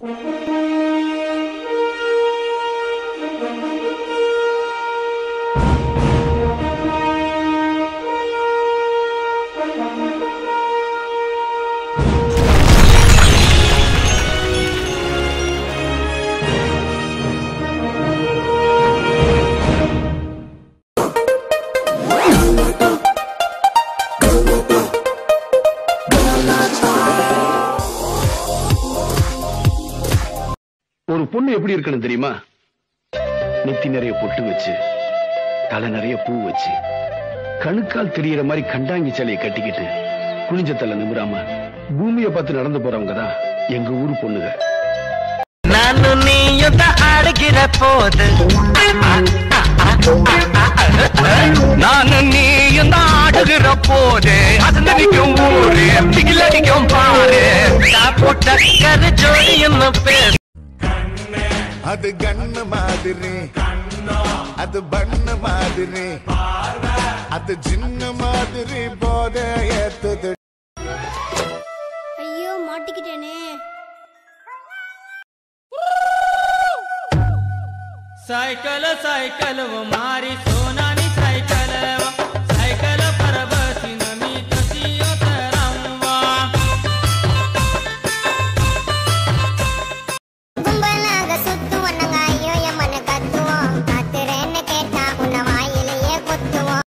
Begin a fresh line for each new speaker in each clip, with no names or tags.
ஒரு பொண்ணு எப்படி இருக்கணும் தெரியுமா நெத்தி நிறைய பொட்டு வச்சு தலை நிறைய பூ வச்சு கணுக்கால் தெரியற மாதிரி கண்டாங்கி சிலையை கட்டிக்கிட்டு குனிஞ்ச தலை நிமிராம பூமியை பார்த்து நடந்து போறவங்க தான் எங்க ஊர் பொண்ணுங்க
ನಾನು ನೀಯುತ ಆಡುಗಿರ போது ನಾನು நீயும் ஆடுகிற போது அசந்தடிக்கும் ஊரு பிகிலடிக்கும் பாரு நான் போட்ட கரு ஜோடின்னு பேர்
அது கண்ணு மாதிரி அது பண்ணு மாதிரி அது சின்ன மாதிரி போத ஏத்துது
ஐயோ மாட்டிக்கிட்டேனே
सायकल सायकल व मारी सोनानी सायकल सायकल परबसीन मी कशी रंगवा
கும்பலாக சுத்துவோம் நாங்க ஐயோ எம்மன கத்துவோம் காத்துறேன்னு கேட்டா உன்னை வாயிலேயே குத்துவோம்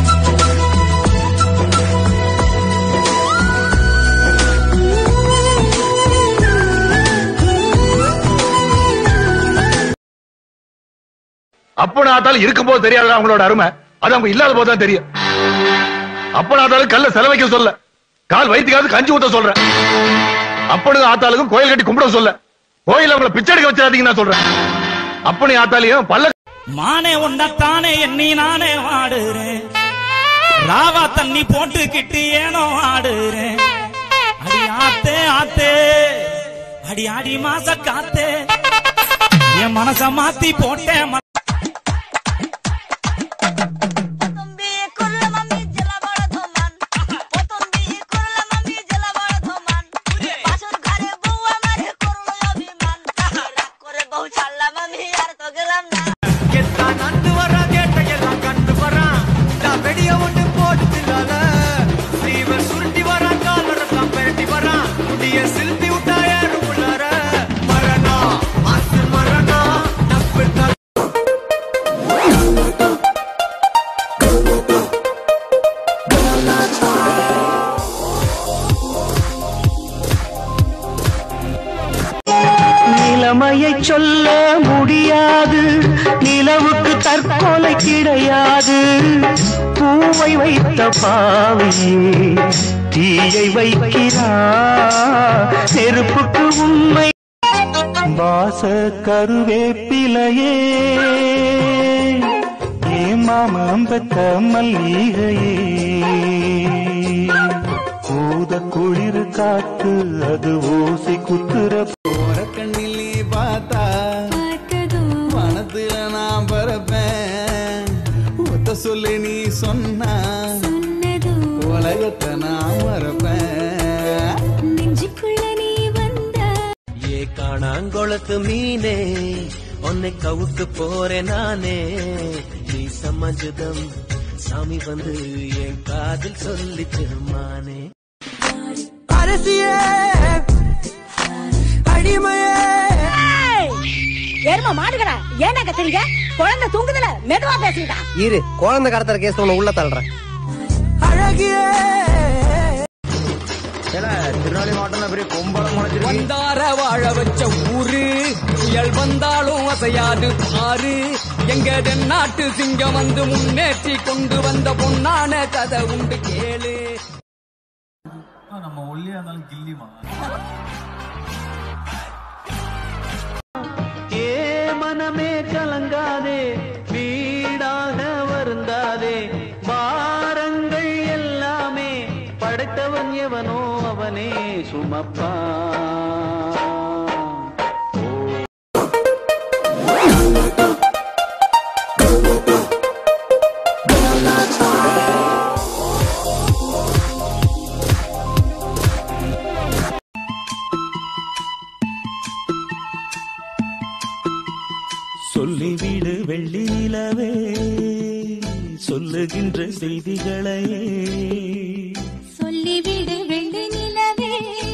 அப்பன ஆத்தாலும் இருக்கும் போது தெரியாத அவங்களோட அருமை அது அவங்க இல்லாத போது தான் தெரியும் அப்பன ஆத்தாலும் கல்ல செலவைக்க சொல்ல கால் வயிற்றுக்காவது கஞ்சி ஊத்த சொல்றேன் அப்பனுக்கு ஆத்தாளுக்கும் கோயில் கட்டி கும்பிட சொல்ல கோயில் அவங்கள பிச்சை எடுக்க வச்சிடாதீங்கன்னு நான் சொல்றேன் அப்பனி ஆத்தாலையும் பல்ல
மானே உன்னத்தானே எண்ணி நானே வாடுறேன் ராவா தண்ணி போட்டுக்கிட்டு ஏனோ ஆடுறேன் அடி ஆத்தே ஆத்தே அடி ஆடி மாச காத்தே என் மனச மாத்தி போட்டேன் ம-
তুমি করলে মামি জেলা বড় ধমান প্রথম বিয়ে করলে মামি জেলা বড় ধমান বাসর ঘরে বউ আমারে করলো অভিমান রাগ করে বউ ছাড়লাম আমি আর তো গেলাম না
எல்லாம் நந்து வரா கேட்ட எல்லாம் கண்டு வரான் நான் வெடிய ஒண்ணு போட்டுலால ஸ்லீவ சுருட்டி வரா காலர தான் பெரட்டி வரான் முடிய சில்பி விட்டா யாரும் உள்ளார மரணா அசு மரணா நப்பு தல
நிலைமையை சொல்ல முடியாது நிலவுக்கு தற்கொலை கிடையாது பூவை வைத்த பாவையே தீயை வைக்கிறா நெருப்புக்கு உண்மை வாச கருவேப்பிலையே ஏமாமம் பெத்த மல்லிகையே ஊத குளிர் காத்து அது ஊசி குத்துற
கண்ணில் நீ பார்த்தா மனத்துல நான் பறப்பேன் ஒத்த சொல்லி நீ சொன்னா உலகத்தை நான் மறப்பேன்
ஏ காணாங்கொளத்து மீனே உன்னை கவுத்து போறேன் நானே நீ சமஞ்சுதம் சாமி வந்து என் காதில் சொல்லிச்சு மானே அரசியே அடிமையே
ஏர்மா மாடுகடா ஏன்டா கத்துறீங்க குழந்தை தூங்குதுல மெதுவா பேசுங்கடா
இரு குழந்தை கடத்தற கேஸ் உன்னை உள்ள தள்ளுறேன் அழகியே திருநெல்வேலி மாவட்டம் பெரிய கொம்பளம் முளைச்சிருக்கு
வந்தார வாழ வச்ச ஊரு புயல் வந்தாலும் அசையாது பாரு எங்க தென்னாட்டு சிங்கம் வந்து முன்னேற்றி கொண்டு வந்த பொன்னான கதை உண்டு கேளு
நம்ம ஒல்லியா இருந்தாலும் கில்லிமா
ஏ மனமே கலங்காதே வீடாக வருந்தாதே பாரங்கள் எல்லாமே படைத்தவன் எவனோ அவனே சுமப்பான்
வெள்ளி நிலவே சொல்லுகின்ற செய்திகளை
சொல்லிவிடு வெள்ளி நிலவே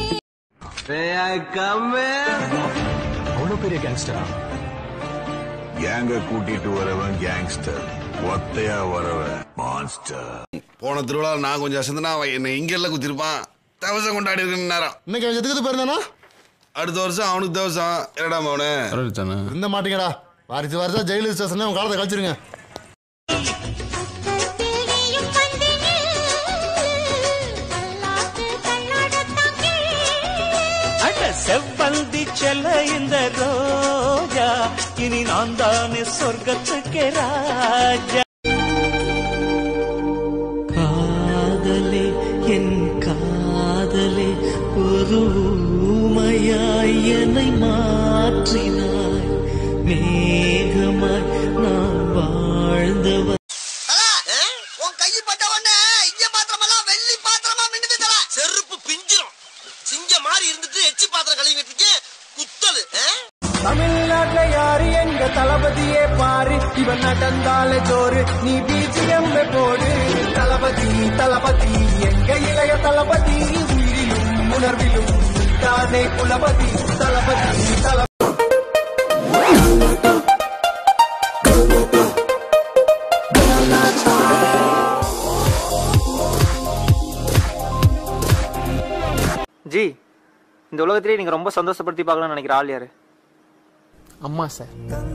அவ்வளவு பெரிய கேங்ஸ்டரா
கேங்க கூட்டிட்டு வரவன் கேங்ஸ்டர் ஒத்தையா வரவன் மான்ஸ்டர்
போன திருவிழா நான் கொஞ்சம் அசந்தனா அவன் என்னை இங்க எல்லாம் குத்திருப்பான் தவசம் கொண்டாடி இருக்கு நேரம்
இன்னைக்கு எதுக்கு போயிருந்தானா
அடுத்த வருஷம் அவனுக்கு தவசம் என்னடா அவனு
இருந்த மாட்டீங்கடா வாரிசு வாரிசா ஜெயிலு ஸ்டேஷன் உங்க காலத்தை கழிச்சிருங்க
தேடியும் வந்தேன் பல்லாக்கு கண்ணோடத்தான்
அட செவ்வந்தி செல்ல இந்த ரோஜா இனி நான் தானே சொர்க்கத்துக்கு ராஜா காதலே என் காதலே ஒரு ஊமையாய் என்னை மாற்றினாய் மேகமாய் நான் வாழ்ந்தவன்
உன் கை பட்ட உடனே இங்க பாத்திரமெல்லாம் வெள்ளி பாத்திரமா மின்னுது தல செருப்பு பிஞ்சிரும் சிங்க மாதிரி இருந்துட்டு எச்சி பாத்திரம் கழுவிட்டு இருக்கேன் குத்தலு
தமிழ்நாட்டுல யாரு எங்க தளபதியே பாரு இவன் நடந்தால ஜோறு நீ பிஜிஎம் போடு தளபதி தளபதி எங்க இளைய தளபதி உயிரிலும் உணர்விலும் தானே குலபதி தளபதி தளபதி
ஜி இந்த உலகத்திலேயே நீங்க ரொம்ப சந்தோஷப்படுத்தி பார்க்கலாம்னு நினைக்கிற ஆள் யாரு
அம்மா சார்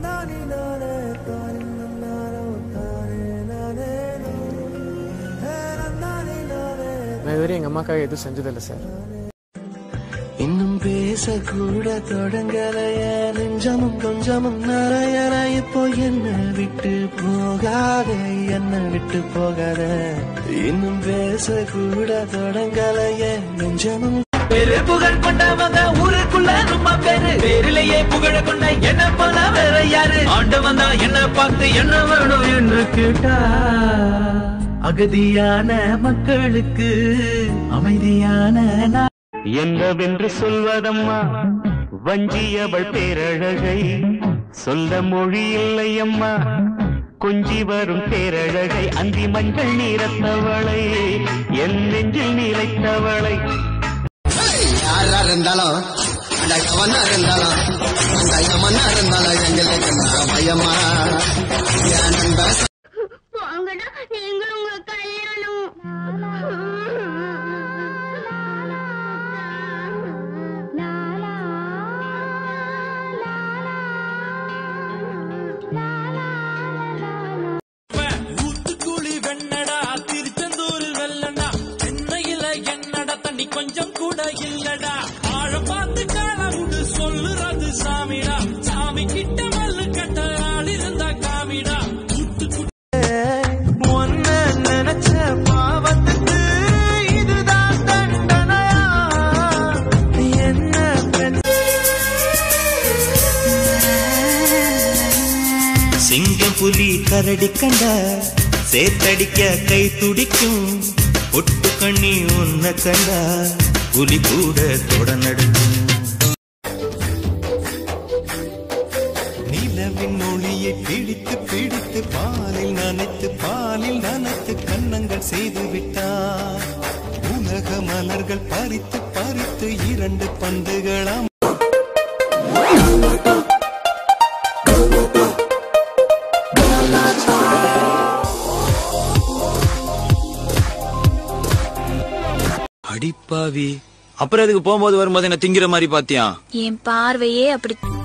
நான் இதுவரை எங்க அம்மாக்காக எதுவும் செஞ்சதில்லை சார்
இன்னும் பேசக்கூட தொடங்கலைய நெஞ்சமும் கொஞ்சமும் நிறையற இப்போ என்ன விட்டு போகாத என்ன விட்டு போகாத இன்னும் பேசக்கூட தொடங்கலைய நெஞ்சமும்
பேரு புகழ் கொண்டவங்க ஊருக்குள்ள ரொம்ப பேரு பேரிலேயே புகழ கொண்ட என்ன போல வேற யாரு ஆண்டவன் தான் என்ன பார்த்து என்ன வேணும் என்று கேட்டா அகதியான மக்களுக்கு அமைதியான நா-
என்னவென்று சொல்வதம்மா வஞ்சியவள் பேரழகை சொல்ல மொழி இல்லையம்மா கொஞ்சி வரும் பேரழகை அந்தி மஞ்சள் நீரத்தவளை என் நெஞ்சில் நிலைத்தவளை
யாரா இருந்தாலும் அந்த கவனா இருந்தாலும் அந்த யமனா இருந்தாலும் எங்களுக்கு பயமா என் நண்பா
போங்கடா நீங்களும் உங்க
ஊத்துக்குழி வெண்ணடா திருச்செந்தூர் வெள்ளடா சென்னையில என்னடா தண்ணி கொஞ்சம் கூட இல்லடா ஆழ பார்த்து கால விடு சொல்லுறது சாமிடா சாமி கிட்ட மல்லு கட்ட ஆள் இருந்தா காமிடா ஒன்ன நினைச்ச பாவத்துக்கு இதுதான் தண்டனையா என்ன
சிங்கம் புலி கரடி கண்ட சேத்தடிக்க கை துடிக்கும் ஒட்டு கண்ணி உன்ன கண்டா புலி கூட தொட நடுங்கும் நிலவின் ஒளியை பிடித்து பிடித்து பாலில் நனைத்து பாலில் நனைத்து கன்னங்கள் செய்து விட்டார் உலக மலர்கள் பறித்து பறித்து இரண்டு பந்துகளாம்
அடிப்பாவி அப்புறம் அதுக்கு போகும்போது வரும்போது என்ன திங்கிற மாதிரி பாத்தியா
என் பார்வையே அப்படி